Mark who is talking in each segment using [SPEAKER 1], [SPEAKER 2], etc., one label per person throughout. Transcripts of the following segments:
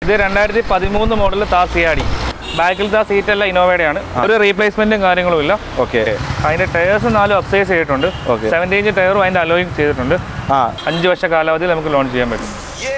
[SPEAKER 1] ഇത് രണ്ടായിരത്തി പതിമൂന്ന് മോഡൽ താ സിയാടി ബാക്കിലത്തെ ആ സീറ്റ് എല്ലാം ഇന്നോവയുടെയാണ് ഒരു റീപ്ലേസ്മെന്റും കാര്യങ്ങളും ഇല്ല
[SPEAKER 2] ഓക്കെ
[SPEAKER 1] അതിന്റെ ടയേഴ്സ് നാലും അപ്സൈസ് ചെയ്തിട്ടുണ്ട്
[SPEAKER 2] Okay.
[SPEAKER 1] സെവൻറ്റി ഇഞ്ച് ടയറും അതിന്റെ അലോയും ചെയ്തിട്ടുണ്ട്
[SPEAKER 2] ആ
[SPEAKER 1] അഞ്ച് വർഷ കാലാവധി നമുക്ക് ലോൺ ചെയ്യാൻ പറ്റും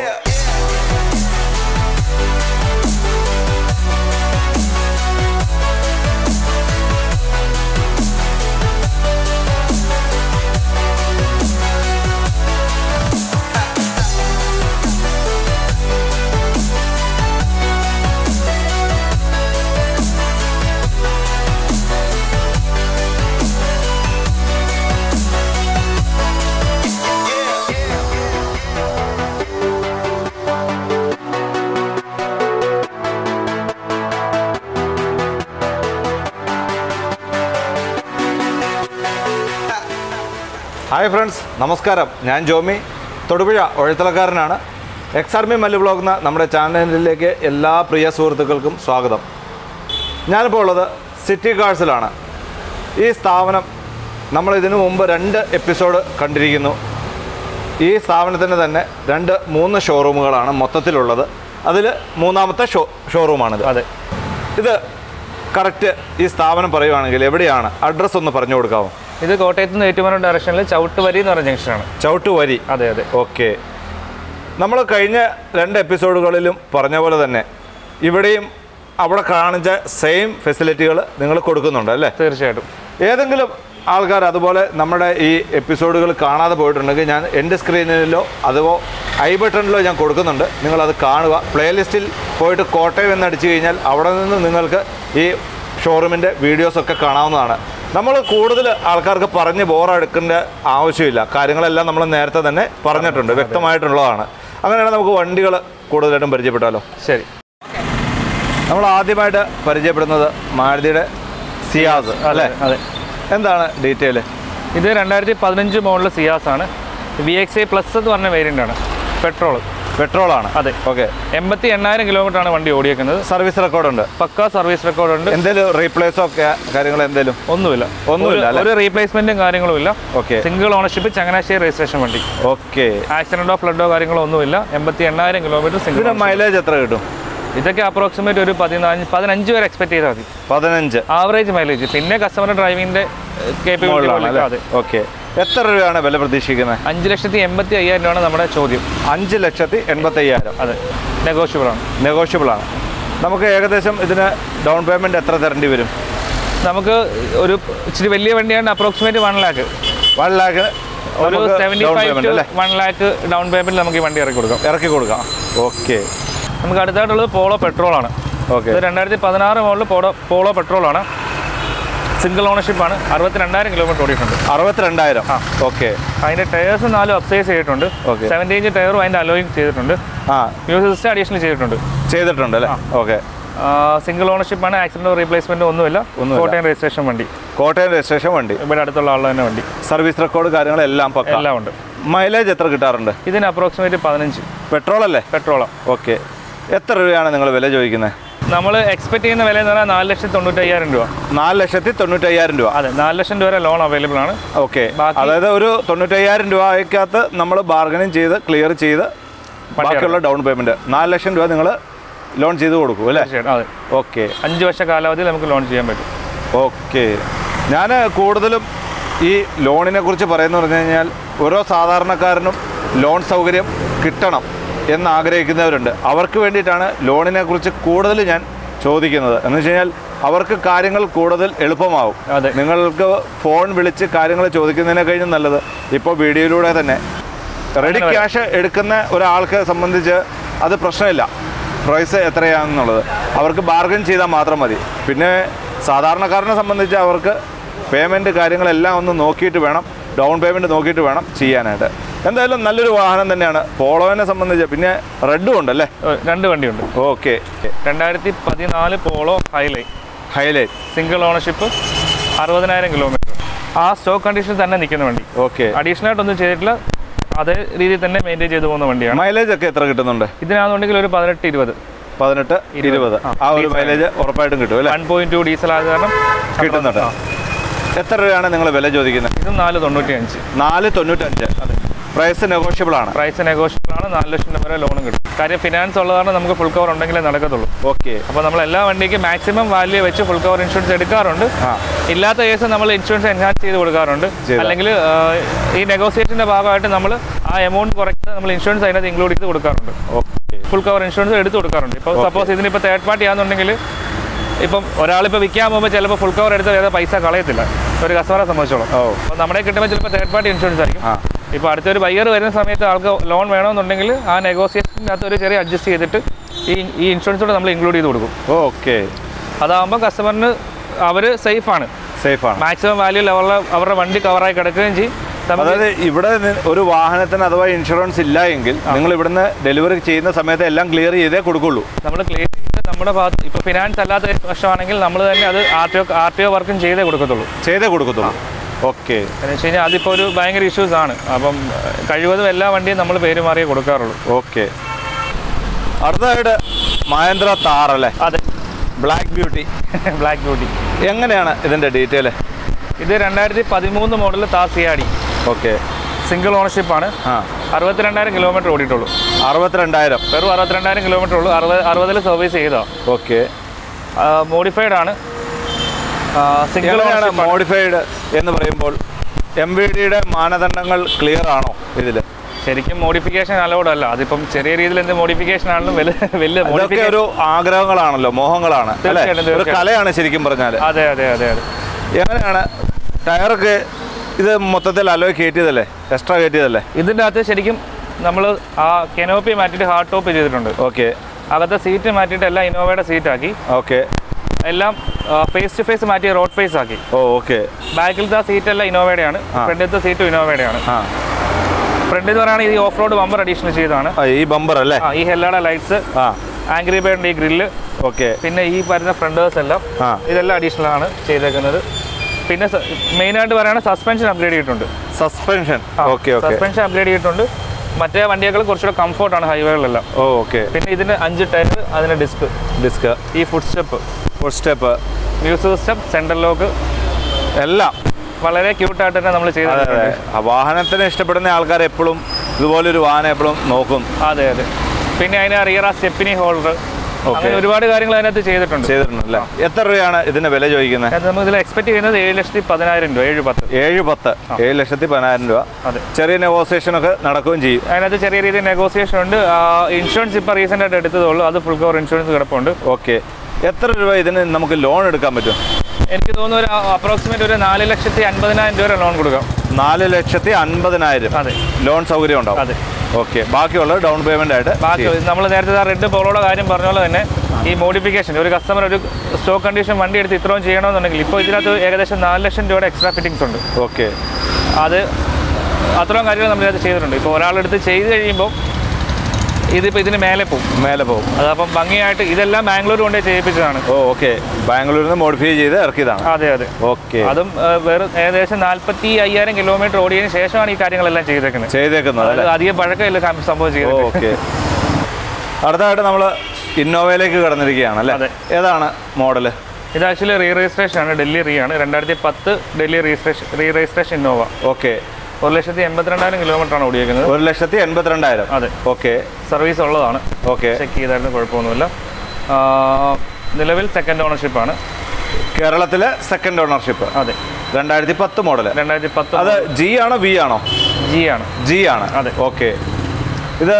[SPEAKER 2] ഹായ് ഫ്രണ്ട്സ് നമസ്കാരം ഞാൻ ജോമി തൊടുപുഴ ഒഴുത്തലക്കാരനാണ് എക്സ് ആർമി മല്ലു ബ്ലോഗ് എന്ന നമ്മുടെ ചാനലിലേക്ക് എല്ലാ പ്രിയ സുഹൃത്തുക്കൾക്കും സ്വാഗതം ഞാനിപ്പോൾ ഉള്ളത് സിറ്റി കാഴ്സിലാണ് ഈ സ്ഥാപനം നമ്മൾ ഇതിനു മുമ്പ് രണ്ട് എപ്പിസോഡ് കണ്ടിരിക്കുന്നു ഈ സ്ഥാപനത്തിന് തന്നെ രണ്ട് മൂന്ന് ഷോറൂമുകളാണ് മൊത്തത്തിലുള്ളത് അതിൽ മൂന്നാമത്തെ ഷോ ഷോറൂമാണിത്
[SPEAKER 1] അതെ
[SPEAKER 2] ഇത് കറക്റ്റ് ഈ സ്ഥാപനം പറയുവാണെങ്കിൽ എവിടെയാണ് അഡ്രസ്സ് ഒന്ന് പറഞ്ഞു കൊടുക്കാമോ
[SPEAKER 1] ഇത് കോട്ടയത്ത് നിന്ന് ഏറ്റുമാനൂർ ഡയറക്ഷനിൽ ചവിട്ടുവരി എന്ന് പറഞ്ഞ ജംഗ്ഷനാണ്
[SPEAKER 2] ചവിട്ടുവരി
[SPEAKER 1] അതെ അതെ
[SPEAKER 2] ഓക്കെ നമ്മൾ കഴിഞ്ഞ രണ്ട് എപ്പിസോഡുകളിലും പറഞ്ഞ പോലെ തന്നെ ഇവിടെയും അവിടെ കാണിച്ച സെയിം ഫെസിലിറ്റികൾ നിങ്ങൾ കൊടുക്കുന്നുണ്ട് അല്ലേ
[SPEAKER 1] തീർച്ചയായിട്ടും
[SPEAKER 2] ഏതെങ്കിലും ആൾക്കാർ അതുപോലെ നമ്മുടെ ഈ എപ്പിസോഡുകൾ കാണാതെ പോയിട്ടുണ്ടെങ്കിൽ ഞാൻ എൻ്റെ സ്ക്രീനിലോ അതോ ഐ ബട്ടണിലോ ഞാൻ കൊടുക്കുന്നുണ്ട് നിങ്ങളത് കാണുക പ്ലേലിസ്റ്റിൽ പോയിട്ട് കോട്ടയം എന്ന് അടിച്ചു കഴിഞ്ഞാൽ അവിടെ നിന്ന് നിങ്ങൾക്ക് ഈ ഷോറൂമിൻ്റെ വീഡിയോസൊക്കെ കാണാവുന്നതാണ് നമ്മൾ കൂടുതൽ ആൾക്കാർക്ക് പറഞ്ഞ് ബോറെടുക്കേണ്ട ആവശ്യമില്ല കാര്യങ്ങളെല്ലാം നമ്മൾ നേരത്തെ തന്നെ പറഞ്ഞിട്ടുണ്ട് വ്യക്തമായിട്ടുള്ളതാണ് അങ്ങനെയാണെങ്കിൽ നമുക്ക് വണ്ടികൾ കൂടുതലായിട്ടും പരിചയപ്പെട്ടാലോ
[SPEAKER 1] ശരി
[SPEAKER 2] നമ്മൾ ആദ്യമായിട്ട് പരിചയപ്പെടുന്നത് മാരുതിയുടെ സിയാസ് അല്ലേ
[SPEAKER 1] അതെ
[SPEAKER 2] എന്താണ് ഡീറ്റെയിൽ
[SPEAKER 1] ഇത് രണ്ടായിരത്തി പതിനഞ്ച് മോഡൽ സിയാസ് ആണ് വി എക്സ് ഐ പ്ലസ് എന്ന് പറഞ്ഞ വേരിയൻ്റ് ആണ് പെട്രോൾ
[SPEAKER 2] പെട്രോളാണ്
[SPEAKER 1] അതെ
[SPEAKER 2] ഓക്കെ
[SPEAKER 1] എൺപത്തി എണ്ണായിരം കിലോമീറ്റർ ആണ് വണ്ടി ഓടിയേക്കുന്നത്
[SPEAKER 2] സർവീസ് റെക്കോർഡുണ്ട്
[SPEAKER 1] പക്ക സർവീസ് റെക്കോർഡ് ഉണ്ട്
[SPEAKER 2] എന്തെങ്കിലും റീപ്ലേസോ ഒക്കെ കാര്യങ്ങൾ എന്തെങ്കിലും
[SPEAKER 1] ഒന്നുമില്ല
[SPEAKER 2] ഒന്നുമില്ല
[SPEAKER 1] ഒരു-
[SPEAKER 2] അല്ലേ?
[SPEAKER 1] ഒരു റീപ്ലേസ്മെന്റും കാര്യങ്ങളും ഇല്ല
[SPEAKER 2] okay
[SPEAKER 1] single ownership Changanassery registration വണ്ടി
[SPEAKER 2] ഓക്കെ
[SPEAKER 1] ആക്സിഡന്റോ ഫ്ലഡോ കാര്യങ്ങളോ ഒന്നുമില്ല എൺപത്തി എണ്ണായിരം കിലോമീറ്റർ സിംഗിൾ
[SPEAKER 2] ഇതിന് മൈലേജ് എത്ര കിട്ടും
[SPEAKER 1] ഇതൊക്കെ അപ്രോക്സിമേറ്റ് ഒരു പതിനാല് പതിനഞ്ച് വരെ എക്സ്പെക്ട് ചെയ്താൽ മതി
[SPEAKER 2] പതിനഞ്ച്
[SPEAKER 1] ആവറേജ് മൈലേജ് പിന്നെ കസ്റ്റമർ ഡ്രൈവിംഗിന്റെ
[SPEAKER 2] മുകളിലാണ്
[SPEAKER 1] കേപ്പബിലിറ്റി
[SPEAKER 2] അല്ലേ
[SPEAKER 1] അതെ
[SPEAKER 2] ഓക്കെ എത്ര രൂപയാണ് വില പ്രതീക്ഷിക്കുന്നത്
[SPEAKER 1] അഞ്ച് ലക്ഷത്തി എൺപത്തി അയ്യായിരം രൂപയാണ് നമ്മുടെ ചോദ്യം
[SPEAKER 2] അഞ്ച് ലക്ഷത്തി എൺപത്തി അയ്യായിരം
[SPEAKER 1] അതെ നെഗോഷ്യബിൾ ആണ്
[SPEAKER 2] നെഗോഷ്യബിൾ ആണ് നമുക്ക് ഏകദേശം ഇതിന് ഡൗൺ പേയ്മെന്റ് എത്ര തരേണ്ടി വരും
[SPEAKER 1] നമുക്ക് ഒരു ഇച്ചിരി വലിയ വണ്ടിയാണ് approximate one lakh
[SPEAKER 2] one lakh
[SPEAKER 1] ഒരു seventy
[SPEAKER 2] down
[SPEAKER 1] five
[SPEAKER 2] payment
[SPEAKER 1] two
[SPEAKER 2] അല്ലേ
[SPEAKER 1] വൺ ലാക്ക് ഡൗൺ പേയ്മെന്റ് നമുക്ക് ഈ വണ്ടി ഇറക്കി കൊടുക്കാം
[SPEAKER 2] ഇറക്കി കൊടുക്കാം ഓക്കെ
[SPEAKER 1] നമുക്ക് അടുത്തായിട്ടുള്ളത് പോളോ പെട്രോൾ ആണ്
[SPEAKER 2] ഓക്കെ
[SPEAKER 1] ഇത് രണ്ടായിരത്തി പതിനാറ് മോഡൽ പോളോ പോളോ പെട്രോൾ ആണ് സിംഗിൾ ഓണർഷിപ്പ് ആണ് അറുപത്തി രണ്ടായിരം കിലോമീറ്റർ ഓടിയിട്ടുണ്ട്
[SPEAKER 2] അറുപത്തിരണ്ടായിരം
[SPEAKER 1] ആ.
[SPEAKER 2] ഓക്കെ
[SPEAKER 1] അതിന്റെ ടയേഴ്സ് നാലും അപ്സൈസ് ചെയ്തിട്ടുണ്ട്
[SPEAKER 2] Okay.
[SPEAKER 1] സെവൻറ്റി ഇഞ്ച് ടയറും അതിന്റെ അലോയും ചെയ്തിട്ടുണ്ട്
[SPEAKER 2] ആ
[SPEAKER 1] മ്യൂസിക് സിസ്റ്റം അഡീഷണൽ ചെയ്തിട്ടുണ്ട്
[SPEAKER 2] ചെയ്തിട്ടുണ്ട് അല്ലേ ഓക്കെ
[SPEAKER 1] സിംഗിൾ ഓണർഷിപ്പ് ആണ് ആക്സിഡന്റ് റീപ്ലേസ്മെന്റ് ഒന്നുമില്ല
[SPEAKER 2] ഒന്നുമില്ല.
[SPEAKER 1] കോട്ടയം രജിസ്ട്രേഷൻ വണ്ടി
[SPEAKER 2] കോട്ടയം രജിസ്ട്രേഷൻ വണ്ടി
[SPEAKER 1] ഇവിടെ അടുത്തുള്ള ആളുടെ തന്നെ വണ്ടി
[SPEAKER 2] സർവീസ് റെക്കോർഡ് കാര്യങ്ങളെല്ലാം പക്ക
[SPEAKER 1] എല്ലാം ഉണ്ട്
[SPEAKER 2] മൈലേജ് എത്ര കിട്ടാറുണ്ട്
[SPEAKER 1] ഇതിന് അപ്രോക്സിമേറ്റ് പതിനഞ്ച്
[SPEAKER 2] പെട്രോൾ അല്ലേ
[SPEAKER 1] പെട്രോളാണ്
[SPEAKER 2] ഓക്കെ എത്ര രൂപയാണ് നിങ്ങൾ വില ചോദിക്കുന്നത്
[SPEAKER 1] നമ്മൾ എക്സ്പെക്ട് ചെയ്യുന്ന വില എന്ന് പറഞ്ഞാൽ നാല് ലക്ഷത്തി തൊണ്ണൂറ്റി അയ്യായിരം രൂപ
[SPEAKER 2] നാല് ലക്ഷത്തി തൊണ്ണൂറ്റയ്യായിരം രൂപ
[SPEAKER 1] അതെ നാല് ലക്ഷം രൂപ വരെ ലോൺ അവൈലബിൾ ആണ്
[SPEAKER 2] ഓക്കെ
[SPEAKER 1] ബാക്കി-
[SPEAKER 2] അതായത് ഒരു തൊണ്ണൂറ്റയ്യായിരം രൂപയ്ക്കകത്ത് നമ്മൾ ബാർഗനിങ് ചെയ്ത് ക്ലിയർ ചെയ്ത് ബാക്കിയുള്ള ഡൗൺ പേയ്മെന്റ് നാല് ലക്ഷം രൂപ നിങ്ങൾ ലോൺ ചെയ്ത് കൊടുക്കും അല്ലേ
[SPEAKER 1] തീർച്ചയായിട്ടും അതെ
[SPEAKER 2] ഓക്കെ
[SPEAKER 1] അഞ്ച് വർഷ കാലാവധി നമുക്ക് ലോൺ ചെയ്യാൻ പറ്റും
[SPEAKER 2] ഓക്കെ ഞാൻ കൂടുതലും ഈ ലോണിനെ കുറിച്ച് പറയുന്ന പറഞ്ഞു കഴിഞ്ഞാൽ ഓരോ സാധാരണക്കാരനും ലോൺ സൗകര്യം കിട്ടണം എന്ന് ആഗ്രഹിക്കുന്നവരുണ്ട് അവർക്ക് വേണ്ടിയിട്ടാണ് ലോണിനെ കുറിച്ച് കൂടുതൽ ഞാൻ ചോദിക്കുന്നത് എന്ന് വെച്ച് കഴിഞ്ഞാൽ അവർക്ക് കാര്യങ്ങൾ കൂടുതൽ എളുപ്പമാവും
[SPEAKER 1] അതെ.
[SPEAKER 2] നിങ്ങൾക്ക് ഫോൺ വിളിച്ച് കാര്യങ്ങൾ ചോദിക്കുന്നതിനെ കഴിഞ്ഞും നല്ലത് ഇപ്പോൾ വീഡിയോയിലൂടെ തന്നെ റെഡി
[SPEAKER 1] അങ്ങനെ
[SPEAKER 2] ക്യാഷ് എടുക്കുന്ന ഒരാൾക്ക് സംബന്ധിച്ച് അത് പ്രശ്നമില്ല പ്രൈസ് എത്രയാണെന്നുള്ളത് അവർക്ക് ബാർഗൻ ചെയ്താൽ മാത്രം മതി പിന്നെ സാധാരണക്കാരനെ സംബന്ധിച്ച് അവർക്ക് പേയ്മെൻറ്റ് കാര്യങ്ങളെല്ലാം ഒന്ന് നോക്കിയിട്ട് വേണം ഡൗൺ പേയ്മെൻറ്റ് നോക്കിയിട്ട് വേണം ചെയ്യാനായിട്ട് എന്തായാലും നല്ലൊരു വാഹനം തന്നെയാണ് പോളോവിനെ സംബന്ധിച്ച് പിന്നെ റെഡും ഉണ്ടല്ലേ
[SPEAKER 1] ഏ, രണ്ട് വണ്ടിയുണ്ട്
[SPEAKER 2] ഓക്കെ
[SPEAKER 1] രണ്ടായിരത്തി പതിനാല് പോളോ ഹൈലൈ
[SPEAKER 2] ഹൈലൈറ്റ്
[SPEAKER 1] സിംഗിൾ ഓണർഷിപ്പ് അറുപതിനായിരം കിലോമീറ്റർ ആ സ്റ്റോക്ക് കണ്ടീഷനിൽ തന്നെ നിൽക്കുന്ന വണ്ടി
[SPEAKER 2] ഓക്കെ
[SPEAKER 1] അഡീഷണൽ ആയിട്ടൊന്നും ചെയ്തിട്ടില്ല അതേ രീതിയിൽ തന്നെ മെയിൻറ്റെയിൻ ചെയ്തു പോകുന്ന വണ്ടിയാണ്
[SPEAKER 2] മൈലേജ് ഒക്കെ എത്ര കിട്ടുന്നുണ്ട്
[SPEAKER 1] ഇതിനാണെന്നുണ്ടെങ്കിൽ ഒരു പതിനെട്ട് ഇരുപത്
[SPEAKER 2] പതിനെട്ട് ഇരുപത്
[SPEAKER 1] ആ,
[SPEAKER 2] ആ ഒരു
[SPEAKER 1] ഡീസൽ.
[SPEAKER 2] മൈലേജ് ഉറപ്പായിട്ടും കിട്ടും അല്ലേ
[SPEAKER 1] വൺ പോയിന്റ് ടു ഡീസൽ ആയത് കാരണം
[SPEAKER 2] കിട്ടുന്നുണ്ട്
[SPEAKER 1] ആ.
[SPEAKER 2] എത്ര രൂപയാണ് നിങ്ങൾ വില ചോദിക്കുന്നത്
[SPEAKER 1] ഇത് നാല് തൊണ്ണൂറ്റി അഞ്ച്
[SPEAKER 2] നാല് തൊണ്ണൂറ്റഞ്ച് പ്രൈസ് നെഗോഷ്യബിൾ ആണ്
[SPEAKER 1] പ്രൈസ് നെഗോഷ്യബിൾ ആണ് നാല് ലക്ഷം രൂപ വരെ ലോണും കിട്ടും കാര്യം ഫിനാൻസ് ഉള്ളതാണ് നമുക്ക് ഫുൾ കവർ ഉണ്ടെങ്കിലേ നടക്കത്തുള്ളൂ
[SPEAKER 2] ഓക്കെ
[SPEAKER 1] അപ്പോൾ നമ്മൾ എല്ലാ വണ്ടിക്കും മാക്സിമം വാല്യൂ വെച്ച് ഫുൾ കവർ ഇൻഷുറൻസ് എടുക്കാറുണ്ട്
[SPEAKER 2] ആ
[SPEAKER 1] ഇല്ലാത്ത കേസ് നമ്മൾ ഇൻഷുറൻസ് എൻഹാൻസ് ചെയ്ത് കൊടുക്കാറുണ്ട്
[SPEAKER 2] ചെയ്താ.
[SPEAKER 1] അല്ലെങ്കിൽ ആ, ഈ നെഗോസിയേഷൻ്റെ ഭാഗമായിട്ട് നമ്മൾ ആ എമൗണ്ട് കുറയ്ക്കാതെ നമ്മൾ ഇൻഷുറൻസ് അതിനകത്ത് ഇൻക്ലൂഡ് ചെയ്ത് കൊടുക്കാറുണ്ട്
[SPEAKER 2] ഓക്കെ
[SPEAKER 1] ഫുൾ കവർ ഇൻഷുറൻസ് എടുത്ത് കൊടുക്കാറുണ്ട് ഇപ്പോൾ സപ്പോസ് ഇതിനിപ്പോൾ തേർഡ് പാർട്ടി ആണെന്നുണ്ടെങ്കിൽ ഇപ്പം ഒരാളിപ്പോൾ വിൽക്കാൻ പോകുമ്പോൾ ചിലപ്പോൾ ഫുൾ കവർ എടുത്ത് വേറെ പൈസ കളയത്തില്ല ഒരു കസ്റ്റമറെ സംബന്ധിച്ചോളം
[SPEAKER 2] ഓ
[SPEAKER 1] അപ്പോൾ നമ്മുടെ കിട്ടുമ്പോൾ ചിലപ്പോൾ തേർഡ് പാർട്ടി ഇൻഷുറൻസ് ആയിരിക്കും
[SPEAKER 2] ആ
[SPEAKER 1] ഇപ്പോൾ അടുത്തൊരു ബയ്യർ വരുന്ന സമയത്ത് ആൾക്ക് ലോൺ വേണമെന്നുണ്ടെങ്കിൽ ആ നെഗോസിയേഷനകത്ത് ഒരു ചെറിയ അഡ്ജസ്റ്റ് ചെയ്തിട്ട് ഈ ഈ ഇൻഷുറൻസ് കൂടെ നമ്മൾ ഇൻക്ലൂഡ് ചെയ്ത് കൊടുക്കും
[SPEAKER 2] ഓക്കെ
[SPEAKER 1] അതാകുമ്പോൾ കസ്റ്റമറിന് അവർ സേഫാണ്
[SPEAKER 2] സേഫ് ആണ്
[SPEAKER 1] മാക്സിമം വാല്യൂ അവരുടെ അവരുടെ വണ്ടി കവറായി കിടക്കുകയും ചെയ്യും നമുക്ക്
[SPEAKER 2] അതായത് ഇവിടെ നി- ഒരു വാഹനത്തിന് അഥവാ ഇൻഷുറൻസ് ഇല്ല എങ്കിൽ നിങ്ങൾ ഇവിടുന്ന് ഡെലിവറി ചെയ്യുന്ന സമയത്ത് എല്ലാം ക്ലിയർ ചെയ്തേ കൊടുക്കുള്ളൂ
[SPEAKER 1] നമ്മൾ ക്ലിയർ ചെയ്ത് നമ്മുടെ ഭാഗത്ത് ഇപ്പോൾ ഫിനാൻസ് അല്ലാത്ത പ്രശ്നമാണെങ്കിൽ നമ്മൾ തന്നെ അത് R T O R T O വർക്കും ചെയ്തേ കൊടുക്കത്തുള്ളൂ
[SPEAKER 2] ചെയ്തേ കൊടുക്കത്തുള്ളൂ ഓക്കെ
[SPEAKER 1] എന്ന് വെച്ച് കഴിഞ്ഞാൽ അതിപ്പോൾ ഒരു ഭയങ്കര ഇഷ്യൂസ് ആണ് അപ്പം ഏഹ്, കഴിവതും എല്ലാ വണ്ടിയും നമ്മൾ പേര് മാറിയേ കൊടുക്കാറുള്ളൂ
[SPEAKER 2] ഓക്കെ അടുത്തതായിട്ട് മഹേന്ദ്ര താർ അല്ലേ
[SPEAKER 1] അതെ
[SPEAKER 2] ബ്ലാക്ക് ബ്യൂട്ടി
[SPEAKER 1] ബ്ലാക്ക് ബ്യൂട്ടി
[SPEAKER 2] എങ്ങനെയാണ് ഇതിൻ്റെ ഡീറ്റെയിൽ
[SPEAKER 1] ഇത് രണ്ടായിരത്തി പതിമൂന്ന് മോഡൽ താസിയാടി
[SPEAKER 2] ഓക്കെ
[SPEAKER 1] സിംഗിൾ ഓണർഷിപ്പാണ്
[SPEAKER 2] ആ
[SPEAKER 1] അറുപത്തിരണ്ടായിരം കിലോമീറ്റർ ഓടിയിട്ടുള്ളൂ
[SPEAKER 2] അറുപത്തിരണ്ടായിരം
[SPEAKER 1] വെറും അറുപത്തിരണ്ടായിരം കിലോമീറ്റർ ഉള്ളൂ അറുപത് അറുപതിൽ സർവീസ് ചെയ്തോ
[SPEAKER 2] ഓക്കെ
[SPEAKER 1] മോഡിഫൈഡ് ആണ് സിംഗിൾ
[SPEAKER 2] എങ്ങനെയാണ്
[SPEAKER 1] ഓണർഷിപ്പ്
[SPEAKER 2] മോഡിഫൈഡ് എന്ന് പറയുമ്പോൾ എം വി ഡിയുടെ മാനദണ്ഡങ്ങൾ ക്ലിയർ ആണോ ഇതിൽ
[SPEAKER 1] ശരിക്കും മോഡിഫിക്കേഷൻ അലൗഡ് അല്ല അതിപ്പം ചെറിയ രീതിയിൽ എന്ത് മോഡിഫിക്കേഷൻ ആണെങ്കിലും വലിയ വലിയ
[SPEAKER 2] ഇതൊക്കെ
[SPEAKER 1] മോഡിഫിക്കേഷൻ
[SPEAKER 2] ഒരു ആഗ്രഹങ്ങളാണല്ലോ മോഹങ്ങളാണ് അല്ലേ
[SPEAKER 1] തീർച്ചയായിട്ടും,
[SPEAKER 2] ഒരു
[SPEAKER 1] തീർച്ചയായിട്ടും.
[SPEAKER 2] കലയാണ് ശരിക്കും പറഞ്ഞാൽ
[SPEAKER 1] അതെ അതെ അതെ അതെ
[SPEAKER 2] എങ്ങനെയാണ് ടയറൊക്കെ ഇത് മൊത്തത്തിൽ അലോയ് കയറ്റിയതല്ലേ എക്സ്ട്രാ കയറ്റിയതല്ലേ
[SPEAKER 1] ഇതിൻ്റെ അകത്ത് ശരിക്കും നമ്മൾ ആ കെനോപ്പി മാറ്റിയിട്ട് ഹാർഡ് ടോപ്പ് ചെയ്തിട്ടുണ്ട്
[SPEAKER 2] ഓക്കെ
[SPEAKER 1] അകത്തെ സീറ്റ് മാറ്റിയിട്ട് എല്ലാം ഇന്നോവയുടെ സീറ്റ് ആക്കി
[SPEAKER 2] ഓക്കെ
[SPEAKER 1] എല്ലാം ഫേസ് ടു ഫേസ് മാറ്റി റോഡ് ഫേസ് ആക്കി
[SPEAKER 2] ഓ ഓക്കെ
[SPEAKER 1] ബാക്കിലത്തെ സീറ്റ് എല്ലാം ഇന്നോവയുടെയാണ് ഫ്രണ്ടിലത്തെ സീറ്റും ഇന്നോവയുടെയാണ്
[SPEAKER 2] ആ
[SPEAKER 1] ഫ്രണ്ട് എന്ന് പറയുകയാണെങ്കിൽ ഈ ഓഫ് റോഡ് ബമ്പർ അഡീഷണൽ ചെയ്തതാണ്
[SPEAKER 2] ആ, ഈ ബമ്പർ അല്ലേ
[SPEAKER 1] ആ ഈ ഹെല്ലയുടെ ലൈറ്റ്സ്
[SPEAKER 2] ആ
[SPEAKER 1] ആംഗ്രി ബേഡിൻ്റെ ഈ ഗ്രില്ല്
[SPEAKER 2] ഓക്കെ
[SPEAKER 1] പിന്നെ ഈ വരുന്ന ഫ്രണ്ടേഴ്സ് എല്ലാം
[SPEAKER 2] ആ
[SPEAKER 1] ഇതെല്ലാം അഡീഷണൽ ആണ് ചെയ്തേക്കുന്നത് പിന്നെ മെയിനായിട്ട് പറയുകയാണെങ്കിൽ സസ്പെൻഷൻ അപ്ഗ്രേഡ് ചെയ്തിട്ടുണ്ട്
[SPEAKER 2] suspension okay okay
[SPEAKER 1] suspension upgrade ചെയ്തിട്ടുണ്ട് മറ്റേ വണ്ടിയേക്കാൾ കുറച്ചുകൂടെ കംഫർട്ടാണ് ഹൈവേകളിലെല്ലാം
[SPEAKER 2] ഓ ഓക്കെ
[SPEAKER 1] പിന്നെ ഇതിന് അഞ്ച് ടയർ അതിന് ഡിസ്ക്
[SPEAKER 2] ഡിസ്ക്
[SPEAKER 1] ഈ foot step
[SPEAKER 2] foot step
[SPEAKER 1] music system central lock
[SPEAKER 2] എല്ലാം
[SPEAKER 1] വളരെ ക്യൂട്ടായിട്ട് തന്നെ നമ്മൾ
[SPEAKER 2] അതെ അതെ
[SPEAKER 1] ചെയ്തിട്ടുണ്ട്
[SPEAKER 2] ആ വാഹനത്തിന് ഇഷ്ടപ്പെടുന്ന ആൾക്കാർ എപ്പോഴും ഇതുപോലൊരു വാഹനം എപ്പോഴും നോക്കും
[SPEAKER 1] അതെ അതെ പിന്നെ അതിന് റിയർ ആ സ്റ്റെപ്പിനി ഹോൾഡർ അങ്ങനെ ഒരുപാട് കാര്യങ്ങൾ അതിനകത്ത് ചെയ്തിട്ടുണ്ട്
[SPEAKER 2] ചെയ്തിട്ടുണ്ടല്ലേ എത്ര രൂപയാണ് ഇതിന് വില ചോദിക്കുന്നത്
[SPEAKER 1] അത് നമുക്ക് ഇതിൽ എക്സ്പെക്ട് ചെയ്യുന്നത് ഏഴ് ലക്ഷത്തി പതിനായിരം രൂപ ഏഴ് പത്ത്
[SPEAKER 2] ഏഴ് പത്ത് ഏഴ് ലക്ഷത്തി പതിനായിരം രൂപ
[SPEAKER 1] അതെ
[SPEAKER 2] ചെറിയ നെഗോസിയേഷൻ ഒക്കെ നടക്കുകയും ചെയ്യും
[SPEAKER 1] അതിനകത്ത് ചെറിയ രീതിയിൽ നെഗോസിയേഷൻ ഉണ്ട് ഇൻഷുറൻസ് ഇപ്പോൾ റീസെൻ്റ് ആയിട്ട് എടുത്തതേ ഉള്ളൂ അത് ഫുൾ കവർ ഇൻഷുറൻസ് കിടപ്പുണ്ട്
[SPEAKER 2] ഓക്കെ എത്ര രൂപ ഇതിന് നമുക്ക് ലോൺ എടുക്കാൻ പറ്റും
[SPEAKER 1] എനിക്ക് തോന്നുന്നു ഒരു അപ്രോക്സിമേറ്റ് ഒരു നാല് ലക്ഷത്തി അൻപതിനായിരം രൂപ വരെ ലോൺ കൊടുക്കാം
[SPEAKER 2] നാല് ലക്ഷത്തി അൻപതിനായിരം
[SPEAKER 1] അതെ
[SPEAKER 2] ലോൺ സൗകര്യം ഉണ്ടാവും
[SPEAKER 1] അതെ
[SPEAKER 2] ഓക്കെ ബാക്കിയുള്ളത് ഡൗൺ പേയ്മെന്റ് ആയിട്ട്
[SPEAKER 1] ബാക്കി നമ്മൾ നേരത്തെ ആ റെഡ് പോളോയുടെ കാര്യം പറഞ്ഞ പോലെ തന്നെ ഈ മോഡിഫിക്കേഷൻ ഒരു കസ്റ്റമർ ഒരു സ്റ്റോക്ക് കണ്ടീഷൻ വണ്ടി എടുത്ത് ഇത്രയും ചെയ്യണമെന്നുണ്ടെങ്കിൽ ഇപ്പോൾ ഇതിനകത്ത് ഏകദേശം നാല് ലക്ഷം രൂപയുടെ എക്സ്ട്രാ ഫിറ്റിംഗ്സ് ഉണ്ട്
[SPEAKER 2] ഓക്കെ
[SPEAKER 1] അത് അത്രയും കാര്യങ്ങൾ നമ്മളിത് ചെയ്തിട്ടുണ്ട് ഇപ്പോൾ ഒരാളെടുത്ത് ചെയ്ത് കഴിയുമ്പോൾ ഇതിപ്പോൾ ഇതിന് മേലെ പോകും
[SPEAKER 2] മേലെ പോകും
[SPEAKER 1] അതപ്പം ഭംഗിയായിട്ട് ഇതെല്ലാം ബാംഗ്ലൂർ കൊണ്ടേ ചെയ്യിപ്പിച്ചതാണ്
[SPEAKER 2] ഓ ഓക്കെ ബാംഗ്ലൂരിൽ നിന്ന് മോഡിഫൈ ചെയ്ത് ഇറക്കിയതാണ്
[SPEAKER 1] അതെ അതെ
[SPEAKER 2] ഓക്കെ
[SPEAKER 1] അതും ഏഹ്, വെറും ഏകദേശം നാൽപ്പത്തി അയ്യായിരം കിലോമീറ്റർ ഓടിയതിന് ശേഷമാണ് ഈ കാര്യങ്ങളെല്ലാം ചെയ്തേക്കുന്നത്
[SPEAKER 2] ചെയ്തേക്കുന്നത് അല്ലേ
[SPEAKER 1] അത് അധികം പഴക്കമില്ല കം- സംഭവം ചെയ്തത്
[SPEAKER 2] ഓക്കെ അടുത്തതായിട്ട് നമ്മൾ ഇന്നോവയിലേക്ക് കടന്നിരിക്കുകയാണ് അല്ലേ
[SPEAKER 1] അതെ.
[SPEAKER 2] ഏതാണ് മോഡല്
[SPEAKER 1] ഇത് ആക്ച്വലി റീ രജിസ്ട്രേഷൻ ആണ് ഡൽഹി റീ ആണ് രണ്ടായിരത്തി പത്ത് Delhi registration re registration Innova
[SPEAKER 2] okay
[SPEAKER 1] ഒരു ലക്ഷത്തി എൺപത്തിരണ്ടായിരം കിലോമീറ്റർ ആണ് ഓടിയേക്കുന്നത്
[SPEAKER 2] ഒരു ലക്ഷത്തി എൺപത്തിരണ്ടായിരം
[SPEAKER 1] അതെ
[SPEAKER 2] ഓക്കെ
[SPEAKER 1] സർവീസ് ഉള്ളതാണ്
[SPEAKER 2] ഓക്കെ
[SPEAKER 1] ചെക്ക് ചെയ്തായിരുന്നു കുഴപ്പമൊന്നുമില്ല ആ, നിലവിൽ സെക്കൻഡ് ഓണർഷിപ്പാണ്
[SPEAKER 2] കേരളത്തിലെ സെക്കൻഡ് ഓണർഷിപ്പ്
[SPEAKER 1] അതെ
[SPEAKER 2] രണ്ടായിരത്തി പത്ത് മോഡല്
[SPEAKER 1] രണ്ടായിരത്തി പത്ത്
[SPEAKER 2] അത് ജി ആണോ വി ആണോ
[SPEAKER 1] ജി ആണ്
[SPEAKER 2] ജി ആണ്
[SPEAKER 1] അതെ.
[SPEAKER 2] ഓക്കെ ഇത്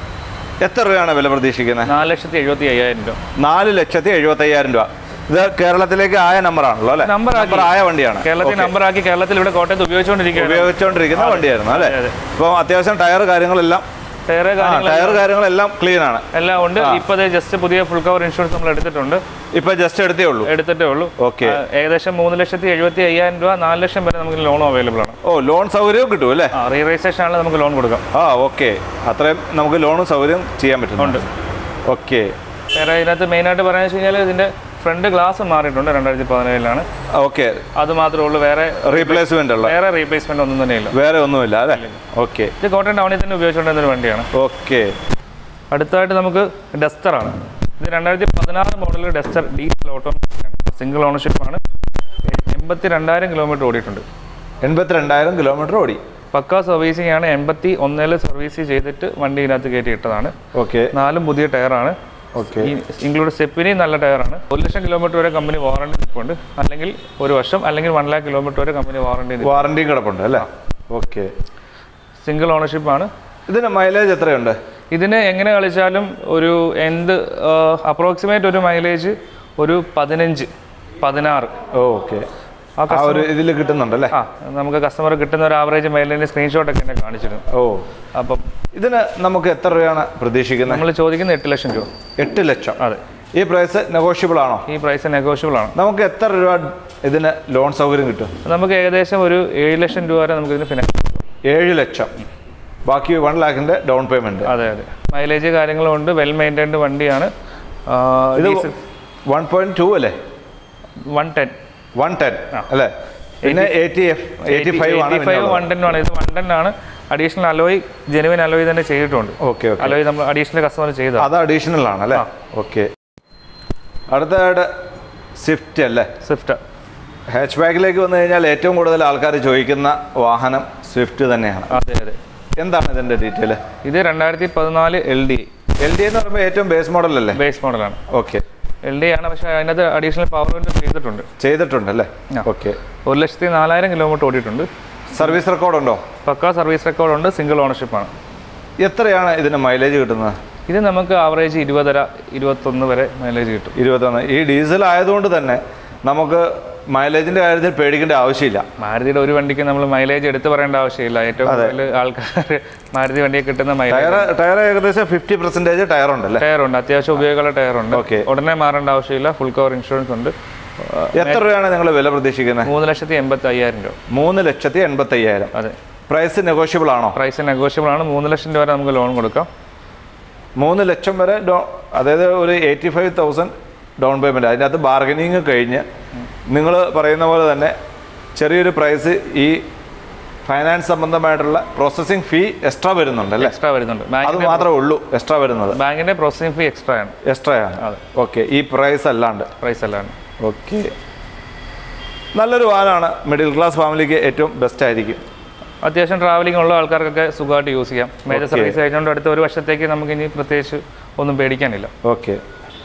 [SPEAKER 2] എത്ര രൂപയാണ് വില പ്രതീക്ഷിക്കുന്നത്
[SPEAKER 1] നാല് ലക്ഷത്തി എഴുപത്തി അയ്യായിരം രൂപ
[SPEAKER 2] നാല് ലക്ഷത്തി എഴുപത്തി അയ്യായിരം രൂപ ഇത് കേരളത്തിലേക്ക് ആയ നമ്പർ ആണല്ലോ അല്ലെ
[SPEAKER 1] Number ആക്കി.
[SPEAKER 2] ആയ വണ്ടിയാണ്
[SPEAKER 1] കേരളത്തിൽ നമ്പർ ആക്കി കേരളത്തിൽ ഇവിടെ കോട്ടയത്ത് ഉപയോഗിച്ചുകൊണ്ടിരിക്കുകയാണ്
[SPEAKER 2] ഉപയോഗിച്ചുകൊണ്ടിരിക്കുന്ന വണ്ടിയായിരുന്നു അല്ലെ
[SPEAKER 1] അതെ, അതെ.
[SPEAKER 2] ഇപ്പം അത്യാവശ്യം ടയർ കാര്യങ്ങളെല്ലാം
[SPEAKER 1] വേറെ
[SPEAKER 2] ആ,
[SPEAKER 1] കാര്യങ്ങൾ
[SPEAKER 2] ടയർ കാര്യങ്ങളെല്ലാം ക്ലീൻ ആണ്
[SPEAKER 1] എല്ലാം ഉണ്ട് ഇപ്പോൾ ജസ്റ്റ് പുതിയ ഫുൾ കവർ ഇൻഷുറൻസ് നമ്മൾ എടുത്തിട്ടുണ്ട്
[SPEAKER 2] ഇപ്പൊ ജസ്റ്റ് എടുത്തേ ഉള്ളൂ
[SPEAKER 1] എടുത്തിട്ടേ ഉള്ളൂ
[SPEAKER 2] ഓക്കെ
[SPEAKER 1] ആ, ഏകദേശം മൂന്ന് ലക്ഷത്തി എഴുപത്തി അയ്യായിരം രൂപ നാല് ലക്ഷം വരെ നമുക്ക് ലോൺ അവൈലബിൾ ആണ്
[SPEAKER 2] ഓ ലോൺ സൗകര്യവും കിട്ടും അല്ലേ
[SPEAKER 1] ആ റീ രജിസ്ട്രേഷൻ ആണെങ്കിൽ നമുക്ക് ലോൺ കൊടുക്കാം
[SPEAKER 2] ആ ഓക്കെ അത്രയും നമുക്ക് ലോണും സൗകര്യം ചെയ്യാൻ പറ്റുന്നുണ്ട് ഓക്കെ
[SPEAKER 1] വേറെ ഇതിനകത്ത് മെയിനായിട്ട് പറയാന്ന് വെച്ച് കഴിഞ്ഞാൽ ഇതിന്റെ ഫ്രണ്ട് ഗ്ലാസ് മാറിയിട്ടുണ്ട് രണ്ടായിരത്തി പതിനേഴിലാണ്
[SPEAKER 2] ഓക്കെ
[SPEAKER 1] അത് മാത്രമേ ഉള്ളൂ വേറെ
[SPEAKER 2] റീപ്ലേസ്മെന്റ് ഉള്ള
[SPEAKER 1] വേറെ റീപ്ലേസ്മെന്റ് ഒന്നും തന്നെയില്ല
[SPEAKER 2] വേറെ ഒന്നുമില്ല അല്ലേ ഓക്കെ
[SPEAKER 1] ഇത് കോട്ടയം ടൗണിൽ തന്നെ ഉപയോഗിച്ചുകൊണ്ടിരുന്ന ഒരു വണ്ടിയാണ്
[SPEAKER 2] ഓക്കെ
[SPEAKER 1] അടുത്തായിട്ട് നമുക്ക് ഡസ്റ്റർ ആണ് ഇത് രണ്ടായിരത്തി പതിനാറ് മോഡൽ ഡസ്റ്റർ ഡീസൽ ഓട്ടോമാറ്റിക് ആണ് സിംഗിൾ ഓണർഷിപ്പ് ആണ് എൺപത്തി രണ്ടായിരം കിലോമീറ്റർ ഓടിയിട്ടുണ്ട്
[SPEAKER 2] എൺപത്തിരണ്ടായിരം കിലോമീറ്റർ ഓടി
[SPEAKER 1] പക്കാ സർവീസിംഗ് ആണ് എൺപത്തി ഒന്നില് സർവീസ് ചെയ്തിട്ട് വണ്ടി ഇതിനകത്ത് കയറ്റി ഇട്ടതാണ്
[SPEAKER 2] ഓക്കെ
[SPEAKER 1] നാലും പുതിയ ടയറാണ്
[SPEAKER 2] ഓക്കെ
[SPEAKER 1] ഇൻക്ലൂഡ് സ്റ്റെപ്പിനെയും നല്ല ടയറാണ് ഒരു ലക്ഷം കിലോമീറ്റർ വരെ കമ്പനി വാറണ്ടി നിൽപ്പുണ്ട് അല്ലെങ്കിൽ ഒരു വർഷം അല്ലെങ്കിൽ വൺ ലാക്ക് കിലോമീറ്റർ വരെ കമ്പനി വാറണ്ടി
[SPEAKER 2] വാറണ്ടിയും കിടപ്പുണ്ട് അല്ലേ ഓക്കെ
[SPEAKER 1] സിംഗിൾ ഓണർഷിപ്പ് ആണ്
[SPEAKER 2] ഇതിന് മൈലേജ് എത്രയുണ്ട്
[SPEAKER 1] ഇതിന് എങ്ങനെ കളിച്ചാലും ഒരു എന്ത് അപ്രോക്സിമേറ്റ് ഒരു മൈലേജ് ഒരു പതിനഞ്ച് പതിനാറ്
[SPEAKER 2] ഓക്കെ
[SPEAKER 1] ആ
[SPEAKER 2] ആ ഒരു ഇതിൽ കിട്ടുന്നുണ്ടല്ലേ
[SPEAKER 1] ആ നമുക്ക് കസ്റ്റമർ കിട്ടുന്ന ഒരു ആവറേജ് മൈലേജിന്റെ സ്ക്രീൻഷോട്ട് ഒക്കെ എന്നെ കാണിച്ചിരുന്നു
[SPEAKER 2] ഓ
[SPEAKER 1] അപ്പം
[SPEAKER 2] ഇതിന് നമുക്ക് എത്ര രൂപയാണ് പ്രതീക്ഷിക്കുന്നത്
[SPEAKER 1] നമ്മൾ ചോദിക്കുന്ന എട്ട് ലക്ഷം രൂപ
[SPEAKER 2] എട്ട് ലക്ഷം
[SPEAKER 1] അതെ
[SPEAKER 2] ഈ പ്രൈസ് നെഗോഷ്യബിൾ ആണോ
[SPEAKER 1] ഈ പ്രൈസ് നെഗോഷ്യബിൾ ആണ്
[SPEAKER 2] നമുക്ക് എത്ര രൂപ ഇതിന് ലോൺ സൗകര്യം കിട്ടും
[SPEAKER 1] നമുക്ക് ഏകദേശം ഒരു ഏഴ് ലക്ഷം രൂപ വരെ നമുക്ക് ഇതിന് ഫിനാൻസ്
[SPEAKER 2] ഏഴ് ലക്ഷം ബാക്കി വൺ ലാഖിന്റെ ഡൗൺ പേയ്മെന്റ്
[SPEAKER 1] അതെ അതെ മൈലേജ് കാര്യങ്ങളും ഉണ്ട് വെൽ മെയിൻറ്റൈൻഡ് വണ്ടിയാണ്
[SPEAKER 2] ഇത് വൺ പോയിന്റ് ടു അല്ലേ
[SPEAKER 1] വൺ ടെൻ
[SPEAKER 2] വൺ ടെൻ അല്ലേ പിന്നെ എയ്റ്റി എഫ് എയ്റ്റി ഫൈവ് ആണ്
[SPEAKER 1] ഫൈവ് വൺ ടെൻ ആണ് ഇത് വൺ ടെൻ ആണ് അഡീഷണൽ അലോയ് ജെനുവിൻ അലോയ് തന്നെ ചെയ്തിട്ടുണ്ട്
[SPEAKER 2] ഓക്കെ ഓക്കെ
[SPEAKER 1] അലോയ് നമ്മൾ അഡീഷണൽ കസ്റ്റമർ ചെയ്ത
[SPEAKER 2] അത് അഡീഷണൽ ആണ് അല്ലേ ഓക്കെ അടുത്തതായിട്ട് സ്വിഫ്റ്റ് അല്ലേ
[SPEAKER 1] സ്വിഫ്റ്റ്
[SPEAKER 2] ഹാച്ച് ബാക്കിലേക്ക് വന്നു കഴിഞ്ഞാൽ ഏറ്റവും കൂടുതൽ ആൾക്കാർ ചോദിക്കുന്ന വാഹനം സ്വിഫ്റ്റ് തന്നെയാണ്
[SPEAKER 1] അതെ അതെ
[SPEAKER 2] എന്താണ് ഇതിന്റെ ഡീറ്റെയിൽ
[SPEAKER 1] ഇത് രണ്ടായിരത്തി പതിനാല് എൽ ഡി
[SPEAKER 2] എൽ ഡി എന്ന് പറയുമ്പോൾ ഏറ്റവും ബേസ് മോഡൽ അല്ലേ
[SPEAKER 1] ബേസ് മോഡലാണ്
[SPEAKER 2] ഓക്കെ
[SPEAKER 1] എൽ ഡി ആണ് പക്ഷേ അതിനകത്ത് അഡീഷണൽ പവർ വിൻഡോ ചെയ്തിട്ടുണ്ട്
[SPEAKER 2] ചെയ്തിട്ടുണ്ടല്ലേ
[SPEAKER 1] ആ.
[SPEAKER 2] ഓക്കെ
[SPEAKER 1] ഒരു ലക്ഷത്തി നാലായിരം കിലോമീറ്റർ ഓടിയിട്ടുണ്ട്
[SPEAKER 2] സർവീസ് റെക്കോർഡ് ഉണ്ടോ
[SPEAKER 1] പക്കാ സർവീസ് റെക്കോർഡുണ്ട് സിംഗിൾ ഓണർഷിപ്പാണ്
[SPEAKER 2] എത്രയാണ് ഇതിന് മൈലേജ് കിട്ടുന്നത്
[SPEAKER 1] ഇത് നമുക്ക് ആവറേജ് ഇരുപതര ഇരുപത്തൊന്ന് വരെ മൈലേജ് കിട്ടും
[SPEAKER 2] ഇരുപത്തൊന്ന് ഈ ഡീസൽ ആയതുകൊണ്ട് തന്നെ നമുക്ക് മൈലേജിന്റെ കാര്യത്തിൽ പേടിക്കേണ്ട ആവശ്യമില്ല
[SPEAKER 1] മാരുതിയുടെ ഒരു വണ്ടിക്ക് നമ്മൾ മൈലേജ് എടുത്ത് പറയേണ്ട ആവശ്യമില്ല ഏറ്റവും കൂടുതൽ ആൾക്കാർ മാരുതി വണ്ടിയെ കിട്ടുന്ന മൈലേജ്
[SPEAKER 2] ടയർ ടയർ ഏകദേശം ഫിഫ്റ്റി പെർസെൻറ്റേജ് ടയർ ഉണ്ടല്ലേ
[SPEAKER 1] ടയർ ഉണ്ട് അത്യാവശ്യം ഉപയോഗമുള്ള ടയർ ഉണ്ട്
[SPEAKER 2] Okay.
[SPEAKER 1] ഉടനെ മാറേണ്ട ആവശ്യമില്ല ഫുൾ കവർ ഇൻഷുറൻസ് ഉണ്ട്
[SPEAKER 2] എത്ര രൂപയാണ് നിങ്ങൾ വില പ്രതീക്ഷിക്കുന്നത്
[SPEAKER 1] മൂന്ന് ലക്ഷത്തി എൺപത്തി അയ്യായിരം രൂപ
[SPEAKER 2] മൂന്ന് ലക്ഷത്തി എൺപത്തി അയ്യായിരം
[SPEAKER 1] അതെ
[SPEAKER 2] പ്രൈസ് നെഗോഷ്യബിൾ ആണോ
[SPEAKER 1] പ്രൈസ് നെഗോഷ്യബിൾ ആണ് മൂന്ന് ലക്ഷം രൂപ വരെ നമുക്ക് ലോൺ കൊടുക്കാം
[SPEAKER 2] മൂന്ന് ലക്ഷം വരെ ഡോ അതായത് ഒരു eighty five thousand down payment അതിനകത്ത് ബാർഗനിങ് കഴിഞ്ഞ് നിങ്ങൾ പറയുന്ന പോലെ തന്നെ ചെറിയൊരു പ്രൈസ് ഈ ഫൈനാൻസ് സംബന്ധമായിട്ടുള്ള പ്രോസസ്സിംഗ് ഫീ എക്സ്ട്രാ വരുന്നുണ്ട് അല്ലേ
[SPEAKER 1] എക്സ്ട്രാ വരുന്നുണ്ട്
[SPEAKER 2] അത്
[SPEAKER 1] ബാങ്കിന്റെ
[SPEAKER 2] മാത്രമേ ഉള്ളൂ എക്സ്ട്രാ വരുന്നത്
[SPEAKER 1] ബാങ്കിന്റെ പ്രോസസിംഗ് ഫീ എക്സ്ട്രാ ആണ്
[SPEAKER 2] എക്സ്ട്രാ ആണ് ഓക്കെ ഈ പ്രൈസ് അല്ലാണ്ട്
[SPEAKER 1] പ്രൈസ് അല്ലാണ്
[SPEAKER 2] ഓക്കെ നല്ലൊരു വാനാണ് മിഡിൽ ക്ലാസ് ഫാമിലിക്ക് ഏറ്റവും ബെസ്റ്റ് ആയിരിക്കും
[SPEAKER 1] അത്യാവശ്യം ട്രാവലിംഗ് ഉള്ള ആൾക്കാർക്കൊക്കെ സുഖമായിട്ട് യൂസ് ചെയ്യാം മേജർ സർവീസ് കഴിഞ്ഞുകൊണ്ട് അടുത്ത ഒരു വർഷത്തേക്ക് നമുക്ക് ഇനി പ്രത്യേകിച്ച് ഒന്നും പേടിക്കാനില്ല
[SPEAKER 2] ഓക്കെ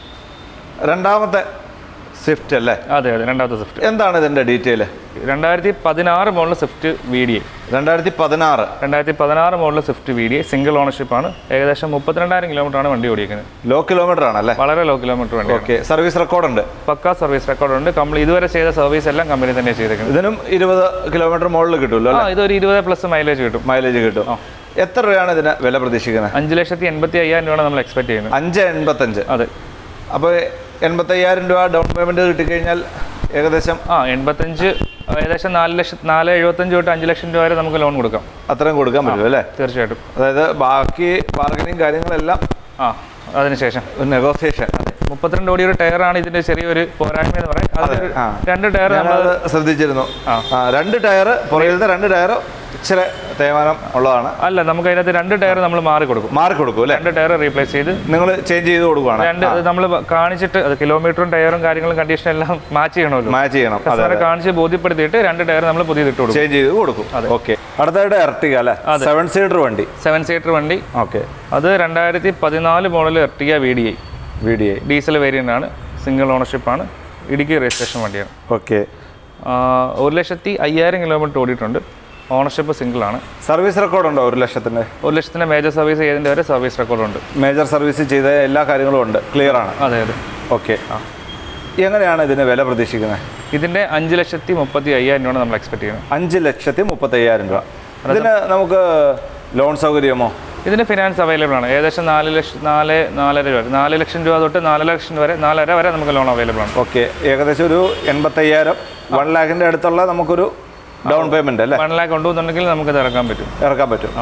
[SPEAKER 2] രണ്ടാമത്തെ സ്വിഫ്റ്റ് അല്ലേ
[SPEAKER 1] അതെ അതെ രണ്ടാമത്തെ സ്വിഫ്റ്റ്
[SPEAKER 2] എന്താണ് ഇതിൻ്റെ ഡീറ്റെയിൽ
[SPEAKER 1] രണ്ടായിരത്തി പതിനാറ് model Swift V D I
[SPEAKER 2] രണ്ടായിരത്തി പതിനാറ്
[SPEAKER 1] രണ്ടായിരത്തി പതിനാറ് model Swift V D I single ownership ആണ് ഏകദേശം മുപ്പത്തിരണ്ടായിരം കിലോമീറ്റർ ആണ് വണ്ടി ഓടിക്കുന്നത്
[SPEAKER 2] ലോ കിലോമീറ്റർ ആണല്ലേ
[SPEAKER 1] വളരെ ലോ കിലോമീറ്റർ വണ്ടി
[SPEAKER 2] ഓക്കെ സർവീസ് റെക്കോർഡ് ഉണ്ട്
[SPEAKER 1] പക്കാ സർവീസ് റെക്കോർഡ് ഉണ്ട് കമ്പനി ഇതുവരെ ചെയ്ത സർവീസ് എല്ലാം കമ്പനി തന്നെ ചെയ്തേക്കുന്നത്
[SPEAKER 2] ഇതിനും ഇരുപത് കിലോമീറ്റർ മുകളിൽ കിട്ടുമല്ലോ
[SPEAKER 1] ആ ഇതൊരു ഇരുപത് പ്ലസ് മൈലേജ് കിട്ടും
[SPEAKER 2] മൈലേജ് കിട്ടും എത്ര രൂപയാണ് ഇതിന് വില പ്രതീക്ഷിക്കുന്നത്
[SPEAKER 1] അഞ്ച് ലക്ഷത്തി എൺപത്തി അയ്യായിരം രൂപയാണ് നമ്മൾ എക്സ്പെക്ട് ചെയ്യുന്നത്
[SPEAKER 2] അഞ്ച് എൺപത്തഞ്ച്
[SPEAKER 1] അതെ
[SPEAKER 2] അപ്പോൾ എൺപത്തയ്യായിരം രൂപ ഡൗൺ പേയ്മെൻറ്റ് കിട്ടിക്കഴിഞ്ഞാൽ ഏകദേശം
[SPEAKER 1] ആ എൺപത്തഞ്ച് ഏകദേശം നാല് ലക്ഷം നാല് എഴുപത്തഞ്ച് തൊട്ട് അഞ്ച് ലക്ഷം രൂപ വരെ നമുക്ക് ലോൺ കൊടുക്കാം
[SPEAKER 2] അത്രയും കൊടുക്കാൻ പറ്റും അല്ലേ
[SPEAKER 1] തീർച്ചയായിട്ടും
[SPEAKER 2] അതായത് ബാക്കി ബാർഗനിങ് കാര്യങ്ങളെല്ലാം
[SPEAKER 1] ആ അതിനുശേഷം
[SPEAKER 2] നെഗോസിയേഷൻ
[SPEAKER 1] മുപ്പത്തിരണ്ട് ഓടി ഒരു ടയറാണ് ഇതിന്റെ ചെറിയൊരു പോരായ്മ എന്ന് പറയും അതിൽ
[SPEAKER 2] ആ.
[SPEAKER 1] രണ്ട് ടയർ നമ്മൾ
[SPEAKER 2] ഞാനത് ശ്രദ്ധിച്ചിരുന്നു
[SPEAKER 1] ആ.
[SPEAKER 2] ആ രണ്ട് ടയർ പുറകിലത്തെ രണ്ട് ടയർ ഇച്ചിരി തേയ്മാനം ഉള്ളതാണ്
[SPEAKER 1] അല്ല നമുക്ക് അതിനകത്ത് രണ്ട് ടയർ നമ്മൾ മാറി കൊടുക്കും
[SPEAKER 2] മാറി കൊടുക്കും അല്ലേ
[SPEAKER 1] രണ്ട് ടയർ റീപ്ലേസ് ചെയ്ത്
[SPEAKER 2] നിങ്ങൾ ചേഞ്ച് ചെയ്ത് കൊടുക്കുകയാണ്
[SPEAKER 1] രണ്ട് നമ്മൾ കാണിച്ചിട്ട് അത് കിലോമീറ്ററും ടയറും കാര്യങ്ങളും കണ്ടീഷനും എല്ലാം മാച്ച് ചെയ്യണമല്ലോ
[SPEAKER 2] മാച്ച് ചെയ്യണം അതെ
[SPEAKER 1] കസ്റ്റമറെ കാണിച്ച് ബോധ്യപ്പെടുത്തിയിട്ട് രണ്ട് ടയർ നമ്മൾ പുതിയതിട്ട് കൊടുക്കും
[SPEAKER 2] ചേഞ്ച് ചെയ്ത് കൊടുക്കും ഓക്കെ അടുത്തായിട്ട് എർട്ടിക അല്ലേ സെവൻ സീറ്റർ വണ്ടി
[SPEAKER 1] സെവൻ സീറ്റർ വണ്ടി
[SPEAKER 2] ഓക്കെ
[SPEAKER 1] അത് രണ്ടായിരത്തി പതിനാല് model Ertiga V D I
[SPEAKER 2] V D I
[SPEAKER 1] diesel variant ആണ് സിംഗിൾ ഓണർഷിപ്പാണ് ഇടുക്കി രജിസ്ട്രേഷൻ വണ്ടിയാണ്
[SPEAKER 2] ഓക്കെ
[SPEAKER 1] ആ, ഒരു ലക്ഷത്തി അയ്യായിരം കിലോമീറ്റർ ഓടിയിട്ടുണ്ട് ഓണർഷിപ്പ് സിംഗിൾ ആണ്
[SPEAKER 2] സർവീസ് റെക്കോർഡ് ഉണ്ടോ ഒരു ലക്ഷത്തിൻ്റെ
[SPEAKER 1] ഒരു ലക്ഷത്തിൻ്റെ മേജർ സർവീസ് ചെയ്തതിൻ്റെ വരെ സർവീസ് റെക്കോർഡുണ്ട്
[SPEAKER 2] മേജർ സർവീസ് ചെയ്ത എല്ലാ കാര്യങ്ങളും ഉണ്ട് ക്ലിയർ ആണ്
[SPEAKER 1] അതെ അതെ
[SPEAKER 2] ഓക്കെ എങ്ങനെയാണ് ഇതിന് വില പ്രതീക്ഷിക്കുന്നത്
[SPEAKER 1] ഇതിൻ്റെ അഞ്ച് ലക്ഷത്തി മുപ്പത്തി അയ്യായിരം രൂപയാണ് നമ്മൾ എക്സ്പെക്ട് ചെയ്യുന്നത്
[SPEAKER 2] അഞ്ച് ലക്ഷത്തി മുപ്പത്തയ്യായിരം രൂപ ഇതിന് നമുക്ക് ലോൺ സൗകര്യമോ
[SPEAKER 1] ഇതിന് ഫിനാൻസ് അവൈലബിൾ ആണ് ഏകദേശം നാല് ലക്ഷം നാല് നാലര രൂപ വരെ നാല് ലക്ഷം രൂപ തൊട്ട് നാല് ലക്ഷം വരെ നാലര വരെ നമുക്ക് ലോൺ അവൈലബിൾ ആണ്
[SPEAKER 2] ഓക്കെ ഏകദേശം ഒരു എൺപത്തയ്യായിരം വൺ ലാഖിൻ്റെ അടുത്തുള്ള നമുക്കൊരു ഡൗൺ പേയ്മെൻ്റ് അല്ലേ
[SPEAKER 1] വൺ ലാക്ക് കൊണ്ടുവന്നുണ്ടെങ്കിൽ നമുക്കത് ഇറക്കാൻ പറ്റും
[SPEAKER 2] ഇറക്കാൻ പറ്റും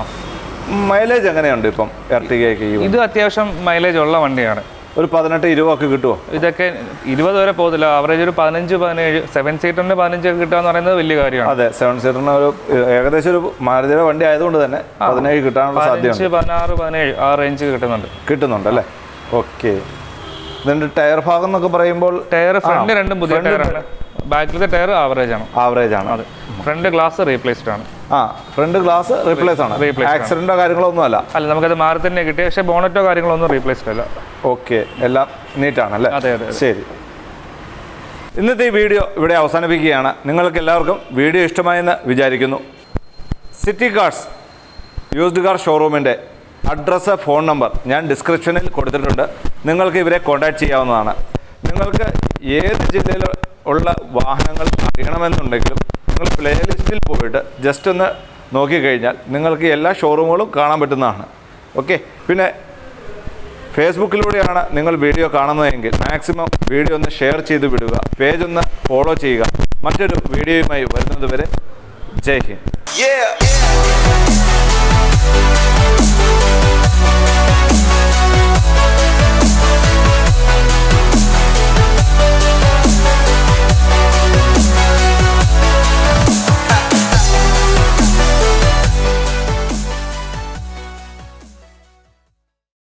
[SPEAKER 2] മൈലേജ് എങ്ങനെയുണ്ട് ഇപ്പം എർട്ടികയ്ക്ക് ഈ
[SPEAKER 1] ഇത് അത്യാവശ്യം മൈലേജ് ഉള്ള വണ്ടിയാണ്
[SPEAKER 2] ഒരു പതിനെട്ട് ഇരുപതൊക്കെ കിട്ടുമോ
[SPEAKER 1] ഇതൊക്കെ ഇരുപത് വരെ പോകത്തില്ല ആവറേജ് ഒരു പതിനഞ്ച് പതിനേഴ് സെവൻ സീറ്ററിന് പതിനഞ്ചൊക്കെ കിട്ടുക എന്ന് പറയുന്നത് വലിയ കാര്യമാണ്
[SPEAKER 2] അതെ സെവൻ സീറ്ററിന് ഒരു ഏകദേശം ഒരു മാരുതിയുടെ വണ്ടി ആയതുകൊണ്ട് തന്നെ പതിനേഴ് കിട്ടാനുള്ള സാധ്യതയുണ്ട്
[SPEAKER 1] പതിനഞ്ച് പതിനാറ് പതിനേഴ് ആ റേഞ്ച് കിട്ടുന്നുണ്ട്
[SPEAKER 2] കിട്ടുന്നുണ്ട് അല്ലേ ഓക്കെ ഇതിൻ്റെ ടയർ ഭാഗം എന്നൊക്കെ പറയുമ്പോൾ
[SPEAKER 1] ടയർ ഫ്രണ്ട് രണ്ടും പുതിയ ടയറാണ് ബാക്കിലത്തെ ടയർ ആവറേജ് ആണ്
[SPEAKER 2] ആവറേജ് ആണ്
[SPEAKER 1] അതെ ഫ്രണ്ട് ഗ്ലാസ് റീപ്ലേസ്ഡ് ആണ്
[SPEAKER 2] ആ ഫ്രണ്ട് ഗ്ലാസ് റീപ്ലേസ് ആണ്
[SPEAKER 1] Replace ആണ്.
[SPEAKER 2] ആക്സിഡന്റോ കാര്യങ്ങളോ ഒന്നും അല്ല
[SPEAKER 1] അല്ല നമുക്കത് മാറി തന്നെ കിട്ടി പക്ഷേ ബോണറ്റോ കാര്യങ്ങളോ ഒന്നും റീപ്ലേസ്ഡ് അല്ല
[SPEAKER 2] ഓക്കെ എല്ലാം നീറ്റാണ് അല്ലേ
[SPEAKER 1] അതെ, അതെ, അതെ.
[SPEAKER 2] ശരി ഇന്നത്തെ ഈ വീഡിയോ ഇവിടെ അവസാനിപ്പിക്കുകയാണ് നിങ്ങൾക്ക് എല്ലാവർക്കും വീഡിയോ ഇഷ്ടമായെന്ന് വിചാരിക്കുന്നു സിറ്റി കാർസ് യൂസ്ഡ് കാർ ഷോറൂമിൻ്റെ അഡ്രസ്സ് ഫോൺ നമ്പർ ഞാൻ ഡിസ്ക്രിപ്ഷനിൽ കൊടുത്തിട്ടുണ്ട് നിങ്ങൾക്ക് ഇവരെ കോൺടാക്ട് ചെയ്യാവുന്നതാണ് നിങ്ങൾക്ക് ഏത് ജില്ലയിൽ ഉള്ള വാഹനങ്ങൾ അറിയണമെന്നുണ്ടെങ്കിലും നിങ്ങൾ പ്ലേലിസ്റ്റിൽ പോയിട്ട് ജസ്റ്റ് ഒന്ന് നോക്കിക്കഴിഞ്ഞാൽ നിങ്ങൾക്ക് എല്ലാ ഷോറൂമുകളും കാണാൻ പറ്റുന്നതാണ് ഓക്കെ പിന്നെ ഫേസ്ബുക്കിലൂടെയാണ് നിങ്ങൾ വീഡിയോ കാണുന്നതെങ്കിൽ മാക്സിമം വീഡിയോ ഒന്ന് ഷെയർ ചെയ്ത് വിടുക പേജ് ഒന്ന് ഫോളോ ചെയ്യുക മറ്റൊരു വീഡിയോയുമായി വരുന്നത് വരെ ജയ് ഹിന്ദ്
[SPEAKER 3] Yeah.